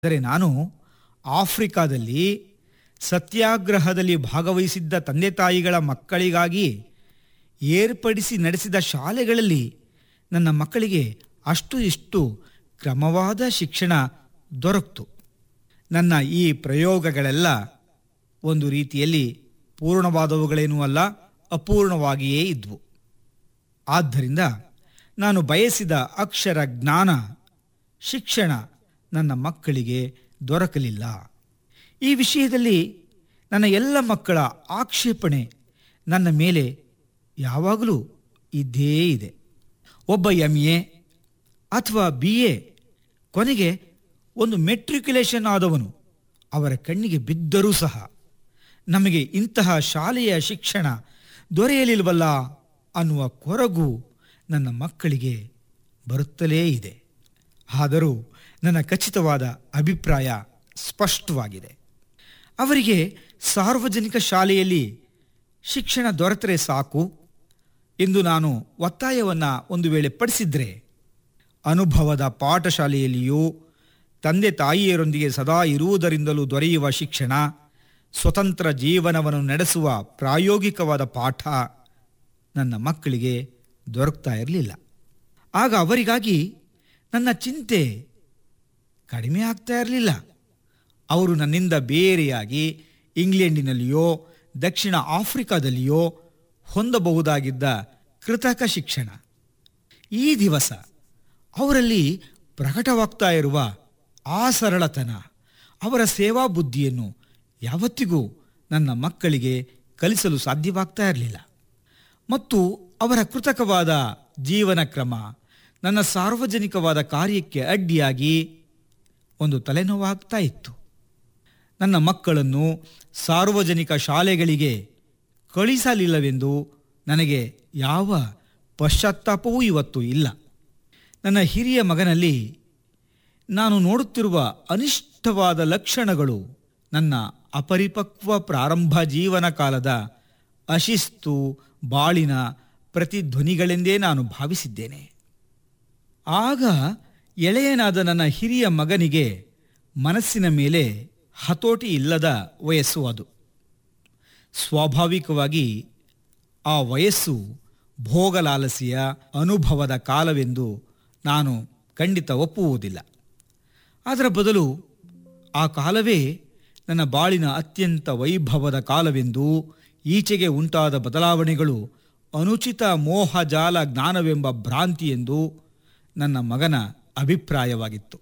ಆದರೆ ನಾನು ಆಫ್ರಿಕಾದಲ್ಲಿ ಸತ್ಯಾಗ್ರಹದಲ್ಲಿ ಭಾಗವಹಿಸಿದ್ದ ತಂದೆ ತಾಯಿಗಳ ಮಕ್ಕಳಿಗಾಗಿ ಏರ್ಪಡಿಸಿ ನಡೆಸಿದ ಶಾಲೆಗಳಲ್ಲಿ ನನ್ನ ಮಕ್ಕಳಿಗೆ ಅಷ್ಟು ಇಷ್ಟು ಕ್ರಮವಾದ ಶಿಕ್ಷಣ ದೊರಕಿತು ನನ್ನ ಈ ಪ್ರಯೋಗಗಳೆಲ್ಲ ಒಂದು ರೀತಿಯಲ್ಲಿ ಪೂರ್ಣವಾದವುಗಳೇನೂ ಅಲ್ಲ ಅಪೂರ್ಣವಾಗಿಯೇ ಇದ್ವು ಆದ್ದರಿಂದ ನಾನು ಬಯಸಿದ ಅಕ್ಷರ ಜ್ಞಾನ ಶಿಕ್ಷಣ ನನ್ನ ಮಕ್ಕಳಿಗೆ ದೊರಕಲಿಲ್ಲ ಈ ವಿಷಯದಲ್ಲಿ ನನ್ನ ಎಲ್ಲ ಮಕ್ಕಳ ಆಕ್ಷೇಪಣೆ ನನ್ನ ಮೇಲೆ ಯಾವಾಗಲೂ ಇದ್ದೇ ಇದೆ ಒಬ್ಬ ಎಮ್ ಎ ಅಥವಾ ಬಿ ಎ ಕೊನೆಗೆ ಒಂದು ಮೆಟ್ರಿಕ್ಯುಲೇಷನ್ ಆದವನು ಅವರ ಕಣ್ಣಿಗೆ ಬಿದ್ದರೂ ಸಹ ನಮಗೆ ಇಂತಹ ಶಾಲೆಯ ಶಿಕ್ಷಣ ದೊರೆಯಲಿಲ್ವಲ್ಲ ಅನ್ನುವ ಕೊರಗು ನನ್ನ ಮಕ್ಕಳಿಗೆ ಬರುತ್ತಲೇ ಇದೆ ಆದರೂ ನನ್ನ ಖಚಿತವಾದ ಅಭಿಪ್ರಾಯ ಸ್ಪಷ್ಟವಾಗಿದೆ ಅವರಿಗೆ ಸಾರ್ವಜನಿಕ ಶಾಲೆಯಲ್ಲಿ ಶಿಕ್ಷಣ ದೊರೆತರೆ ಸಾಕು ಎಂದು ನಾನು ಒತ್ತಾಯವನ್ನು ಒಂದು ವೇಳೆ ಪಡಿಸಿದ್ರೆ ಅನುಭವದ ಪಾಠಶಾಲೆಯಲ್ಲಿಯೂ ತಂದೆ ತಾಯಿಯರೊಂದಿಗೆ ಸದಾ ಇರುವುದರಿಂದಲೂ ದೊರೆಯುವ ಶಿಕ್ಷಣ ಸ್ವತಂತ್ರ ಜೀವನವನ್ನು ನಡೆಸುವ ಪ್ರಾಯೋಗಿಕವಾದ ಪಾಠ ನನ್ನ ಮಕ್ಕಳಿಗೆ ದೊರಕ್ತಾ ಇರಲಿಲ್ಲ ಆಗ ಅವರಿಗಾಗಿ ನನ್ನ ಚಿಂತೆ ಕಡಿಮೆ ಆಗ್ತಾ ಇರಲಿಲ್ಲ ಅವರು ನನ್ನಿಂದ ಬೇರೆಯಾಗಿ ಇಂಗ್ಲೆಂಡಿನಲ್ಲಿಯೋ ದಕ್ಷಿಣ ಆಫ್ರಿಕಾದಲ್ಲಿಯೋ ಹೊಂದಬಹುದಾಗಿದ್ದ ಕೃತಕ ಶಿಕ್ಷಣ ಈ ದಿವಸ ಅವರಲ್ಲಿ ಪ್ರಕಟವಾಗ್ತಾ ಇರುವ ಆ ಸರಳತನ ಅವರ ಸೇವಾ ಬುದ್ಧಿಯನ್ನು ಯಾವತ್ತಿಗೂ ನನ್ನ ಮಕ್ಕಳಿಗೆ ಕಲಿಸಲು ಸಾಧ್ಯವಾಗ್ತಾ ಇರಲಿಲ್ಲ ಮತ್ತು ಅವರ ಕೃತಕವಾದ ಜೀವನ ಕ್ರಮ ನನ್ನ ಸಾರ್ವಜನಿಕವಾದ ಕಾರ್ಯಕ್ಕೆ ಅಡ್ಡಿಯಾಗಿ ಒಂದು ತಲೆನೋವಾಗ್ತಾ ಇತ್ತು ನನ್ನ ಮಕ್ಕಳನ್ನು ಸಾರ್ವಜನಿಕ ಶಾಲೆಗಳಿಗೆ ಕಳಿಸಲಿಲ್ಲವೆಂದು ನನಗೆ ಯಾವ ಪಶ್ಚಾತ್ತಾಪವೂ ಇವತ್ತು ಇಲ್ಲ ನನ್ನ ಹಿರಿಯ ಮಗನಲ್ಲಿ ನಾನು ನೋಡುತ್ತಿರುವ ಅನಿಷ್ಟವಾದ ಲಕ್ಷಣಗಳು ನನ್ನ ಅಪರಿಪಕ್ವ ಪ್ರಾರಂಭ ಜೀವನ ಕಾಲದ ಅಶಿಸ್ತು ಬಾಳಿನ ಪ್ರತಿಧ್ವನಿಗಳೆಂದೇ ನಾನು ಭಾವಿಸಿದ್ದೇನೆ ಆಗ ಎಳೆಯನಾದ ನನ್ನ ಹಿರಿಯ ಮಗನಿಗೆ ಮನಸ್ಸಿನ ಮೇಲೆ ಹತೋಟಿ ಇಲ್ಲದ ವಯಸ್ಸು ಅದು ಸ್ವಾಭಾವಿಕವಾಗಿ ಆ ವಯಸ್ಸು ಭೋಗಲಾಲಸಿಯ ಅನುಭವದ ಕಾಲವೆಂದು ನಾನು ಖಂಡಿತ ಒಪ್ಪುವುದಿಲ್ಲ ಅದರ ಬದಲು ಆ ಕಾಲವೇ ನನ್ನ ಬಾಳಿನ ಅತ್ಯಂತ ವೈಭವದ ಕಾಲವೆಂದು ಈಚೆಗೆ ಉಂಟಾದ ಬದಲಾವಣೆಗಳು ಅನುಚಿತ ಮೋಹಜಾಲ ಜ್ಞಾನವೆಂಬ ಭ್ರಾಂತಿ ಎಂದು ನನ್ನ ಮಗನ ಅಭಿಪ್ರಾಯವಾಗಿತ್ತು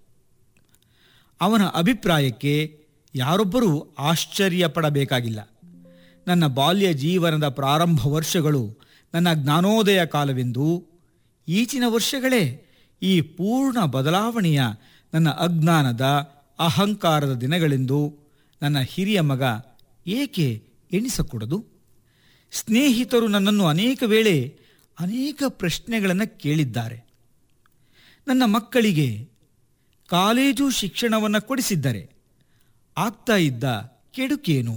ಅವನ ಅಭಿಪ್ರಾಯಕ್ಕೆ ಯಾರೊಬ್ಬರೂ ಆಶ್ಚರ್ಯಪಡಬೇಕಾಗಿಲ್ಲ ನನ್ನ ಬಾಲ್ಯ ಜೀವನದ ಪ್ರಾರಂಭ ವರ್ಷಗಳು ನನ್ನ ಜ್ಞಾನೋದಯ ಕಾಲವೆಂದು ಈಚಿನ ವರ್ಷಗಳೇ ಈ ಪೂರ್ಣ ಬದಲಾವಣೆಯ ನನ್ನ ಅಜ್ಞಾನದ ಅಹಂಕಾರದ ದಿನಗಳೆಂದು ನನ್ನ ಹಿರಿಯ ಮಗ ಏಕೆ ಎಣಿಸಕೂಡದು ಸ್ನೇಹಿತರು ನನ್ನನ್ನು ಅನೇಕ ವೇಳೆ ಅನೇಕ ಪ್ರಶ್ನೆಗಳನ್ನು ಕೇಳಿದ್ದಾರೆ ನನ್ನ ಮಕ್ಕಳಿಗೆ ಕಾಲೇಜು ಶಿಕ್ಷಣವನ್ನು ಕೊಡಿಸಿದ್ದರೆ ಆಗ್ತಾ ಇದ್ದ ಕೆಡುಕೇನು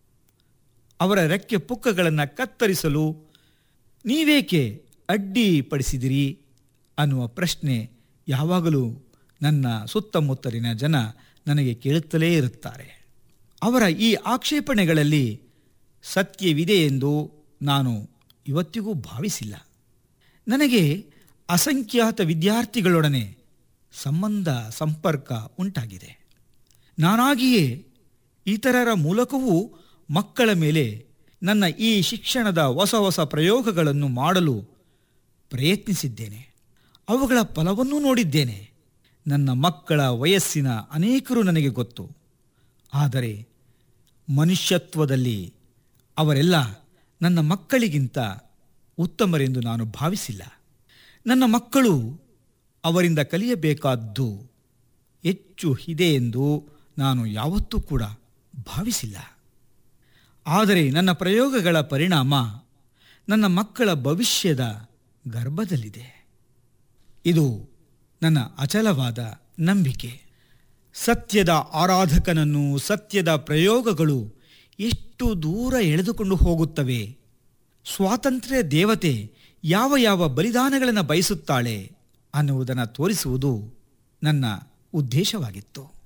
ಅವರ ರೆಕ್ಕೆ ಪುಕ್ಕಗಳನ್ನು ಕತ್ತರಿಸಲು ನೀವೇಕೆ ಅಡ್ಡಿಪಡಿಸಿದಿರಿ ಅನ್ನುವ ಪ್ರಶ್ನೆ ಯಾವಾಗಲೂ ನನ್ನ ಸುತ್ತಮುತ್ತಲಿನ ಜನ ನನಗೆ ಕೇಳುತ್ತಲೇ ಇರುತ್ತಾರೆ ಅವರ ಈ ಆಕ್ಷೇಪಣೆಗಳಲ್ಲಿ ಸತ್ಯವಿದೆ ಎಂದು ನಾನು ಇವತ್ತಿಗೂ ಭಾವಿಸಿಲ್ಲ ನನಗೆ ಅಸಂಖ್ಯಾತ ವಿದ್ಯಾರ್ಥಿಗಳೊಡನೆ ಸಂಬಂಧ ಸಂಪರ್ಕ ಉಂಟಾಗಿದೆ ನಾನಾಗಿಯೇ ಇತರರ ಮೂಲಕವೂ ಮಕ್ಕಳ ಮೇಲೆ ನನ್ನ ಈ ಶಿಕ್ಷಣದ ಹೊಸ ಹೊಸ ಪ್ರಯೋಗಗಳನ್ನು ಮಾಡಲು ಪ್ರಯತ್ನಿಸಿದ್ದೇನೆ ಅವುಗಳ ಫಲವನ್ನೂ ನೋಡಿದ್ದೇನೆ ನನ್ನ ಮಕ್ಕಳ ವಯಸ್ಸಿನ ಅನೇಕರು ನನಗೆ ಗೊತ್ತು ಆದರೆ ಮನುಷ್ಯತ್ವದಲ್ಲಿ ಅವರೆಲ್ಲ ನನ್ನ ಮಕ್ಕಳಿಗಿಂತ ಉತ್ತಮರೆಂದು ನಾನು ಭಾವಿಸಿಲ್ಲ ನನ್ನ ಮಕ್ಕಳು ಅವರಿಂದ ಕಲಿಯಬೇಕಾದ್ದು ಹೆಚ್ಚು ಇದೆ ಎಂದು ನಾನು ಯಾವತ್ತೂ ಕೂಡ ಭಾವಿಸಿಲ್ಲ ಆದರೆ ನನ್ನ ಪ್ರಯೋಗಗಳ ಪರಿಣಾಮ ನನ್ನ ಮಕ್ಕಳ ಭವಿಷ್ಯದ ಗರ್ಭದಲ್ಲಿದೆ ಇದು ನನ್ನ ಅಚಲವಾದ ನಂಬಿಕೆ ಸತ್ಯದ ಆರಾಧಕನನ್ನು ಸತ್ಯದ ಪ್ರಯೋಗಗಳು ಎಷ್ಟು ದೂರ ಎಳೆದುಕೊಂಡು ಹೋಗುತ್ತವೆ ಸ್ವಾತಂತ್ರ್ಯ ದೇವತೆ ಯಾವ ಯಾವ ಬಲಿದಾನಗಳನ್ನು ಬಯಸುತ್ತಾಳೆ ಅನ್ನುವುದನ್ನು ತೋರಿಸುವುದು ನನ್ನ ಉದ್ದೇಶವಾಗಿತ್ತು